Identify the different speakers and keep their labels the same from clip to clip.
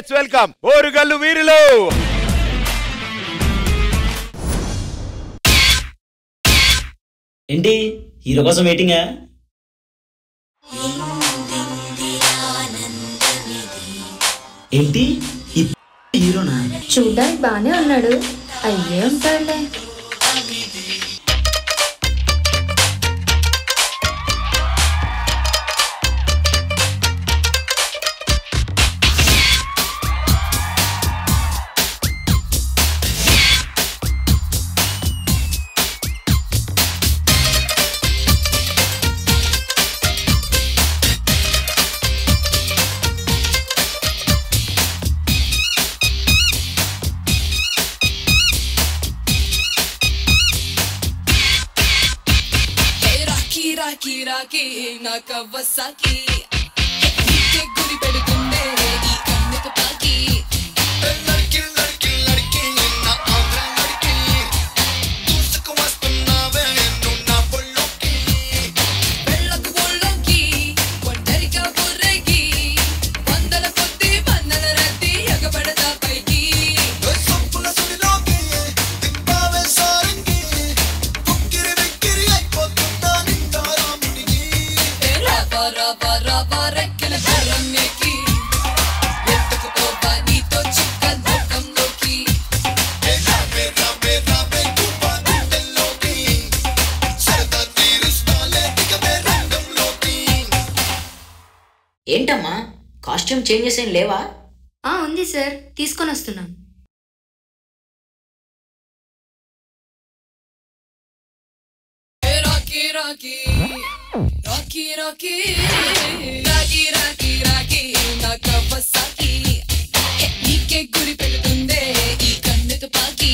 Speaker 1: Let's welcome Orugallu వీరులు
Speaker 2: ఏంటి hero కోసం వెయిటింగా ఏంటి ఈ హీరోనా
Speaker 3: చూడ్డానికి బానే ఉన్నాడు అయ్యే ఉంటాడులే
Speaker 4: రాకీ రాకీ రాకీ నా కవ్వసాకి నీకే గురి పెడుతుందే ఈ కన్నుకు పాకి లడ్కి లడ్కి లడ్కి నా ఆంధ్ర లడ్కి దూసుకు వస్తున్నావే నువ్వు నా పొల్లోకి వెళ్ళకు ఒళ్ళోకి ఒంటరిగా బుర్రకి వందల కొద్ది వందల రద్దీ ఎగబడతా పైకి సొప్పుల సుడిలోకి తిప్పావే సారంగి ఉక్కిరి బిక్కిరి అయిపోతుందా నిందారాముడికి రాబా రాబా రాబా రెక్కల గుర్రం ఎక్కి ఎత్తుకుపోవా నీతో చిక్క లోకంలోకి రాబే రాబే రాబే తువ్వా గుండెల్లోకి సరదా తీరుస్తాలే దిగవే రంగంలోకి
Speaker 2: ఏంటమ్మా కాస్ట్యూమ్ చేంజెస్ ఏం లేవా
Speaker 3: ఆ ఉంది సార్ తీసుకొని వస్తున్నాం
Speaker 4: రాకీ రాకీ రాకీ రాకీ రాకీ రాకీ రాకీ నా కవ్వసాకి నీకే గురి పెడుతుందే ఈ కన్ను తుపాకి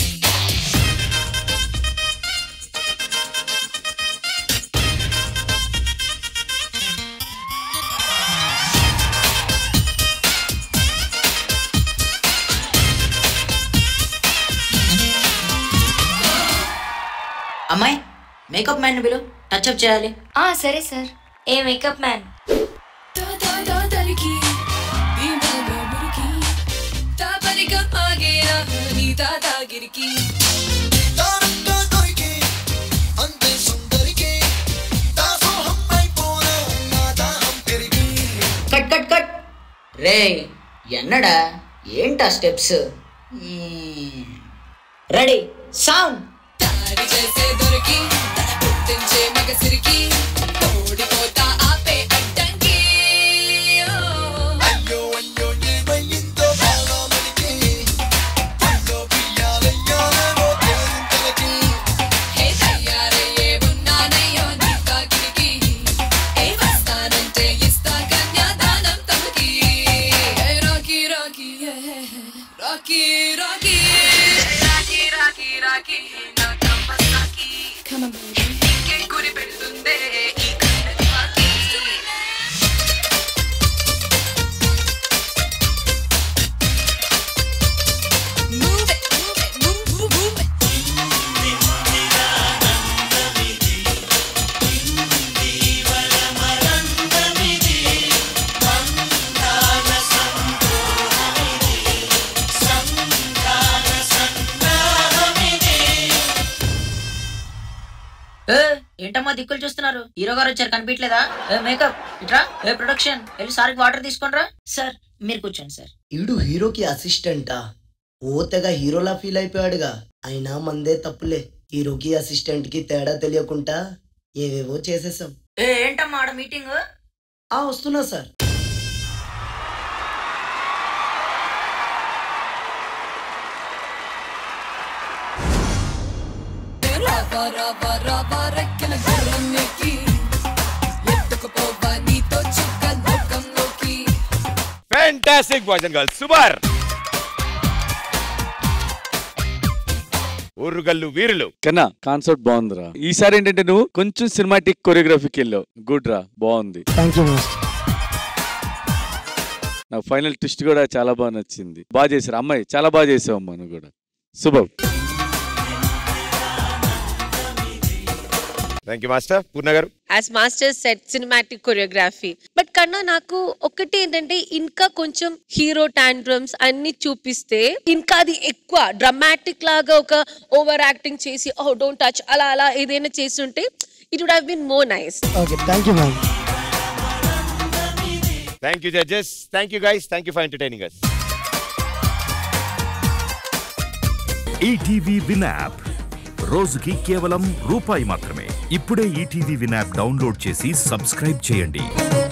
Speaker 2: అమ్మాయి మేకప్ మ్యాన్ బిలు టచ్ అప్ చేయాలి
Speaker 3: ఆ సరే సార్ ఏ మేకప్ మ్యాన్
Speaker 4: దా దా దా తలికి దీనాగా మురికి తాపరిగా ఆగేయా నీ దాదాగిరికి దారంగా దొరికి అంతే సుందరికి దాసోహం అయిపోనా నా దాహం పెరిగి
Speaker 2: కట్ కట్ కట్ రే ఎన్నడా ఏంటా స్టెప్స్ రెడీ సౌండ్
Speaker 4: దాడి చేసే దొరికి తన గుర్తించే మగసిరికి ఓడిపోతా ఆపే అడ్డంకి అయ్యో అయ్యో ఏమయ్యిందో బాలమణికి అయ్యో బియ్యాలయ్యాలేమో తేలింతలకి హే తయారయ్యే ఉన్నానయ్యో నీ కాకిరికి ఏ వస్తానంటే ఇస్తా కన్యాదానం తమకి హే రాకీ రాకీ రాకీ రాకీ రాకీ రాకీ రాకీ నా కంపసాకి నీకే గురి పెడుతుందే ఈ కన్ను తుపాకీ. Move it, move it, move, move, move it.
Speaker 2: ఏ ఏంటమ్మా దిక్కులు చూస్తున్నారు హీరో గారు వచ్చారు కనిపించలేదా ఏ మేకప్ ఇట్రా ఏ ప్రొడక్షన్ వెళ్ళి సార్కి వాటర్ తీసుకొనిరా సార్ మీరు కూర్చోండి సార్
Speaker 5: ఈడు హీరోకి అసిస్టెంటా ఓ తెగ హీరోలా ఫీల్ అయిపోయాడుగా అయినా మందే తప్పులే హీరోకి అసిస్టెంట్ కి తేడా తెలియకుండా ఏవేవో చేసేసాం
Speaker 2: ఏ ఏంటమ్మా ఆడ మీటింగ్
Speaker 5: ఆ వస్తున్నా సార్
Speaker 4: రాబా రాబా రాబా రెక్కల గుర్రం ఎక్కి ఎత్తుకుపోవా నీతో చుక్క లోకంలోకి
Speaker 1: fantastic boys and girls super Orugallu వీరులు
Speaker 6: కన్నా కాన్సెప్ట్ బాగుందిరా ఈసారి ఏంటంటే నువ్వు కొంచెం సినిమాటిక్ కొరియోగ్రఫీకి వెళ్ళావు గుడ్ రా బాగుంది
Speaker 5: థ్యాంక్ యూ మాస్టర్
Speaker 6: నాకు ఫైనల్ ట్విస్ట్ కూడా చాలా బాగా నచ్చింది బాగా చేశారు అమ్మాయి చాలా బాగా చేసావు అమ్మా నువ్వు కూడా శుభం
Speaker 1: thank you master Purna garu
Speaker 7: as master set cinematic choreography but కన్నా నాకు ఒకటి ఏంటంటే ఇంకా కొంచెం హీరో టాండ్రమ్స్ అన్ని చూపిస్తే ఇంకా అది ఎక్కువ డ్రమాటిక్ లాగా ఒక ఓవర్ యాక్టింగ్ చేసి ఓ డోంట్ టచ్ అలా అలా ఏదైనా చేస్తుంటే it would have been more nice
Speaker 5: okay thank you ma'am
Speaker 1: thank you judges thank you guys thank you for entertaining us
Speaker 8: ETV Win app రోజుకి కేవలం రూపాయి మాత్రమే ఇప్పుడే ఈటీవీ విన్ యాప్ డౌన్లోడ్ చేసి సబ్స్క్రైబ్ చేయండి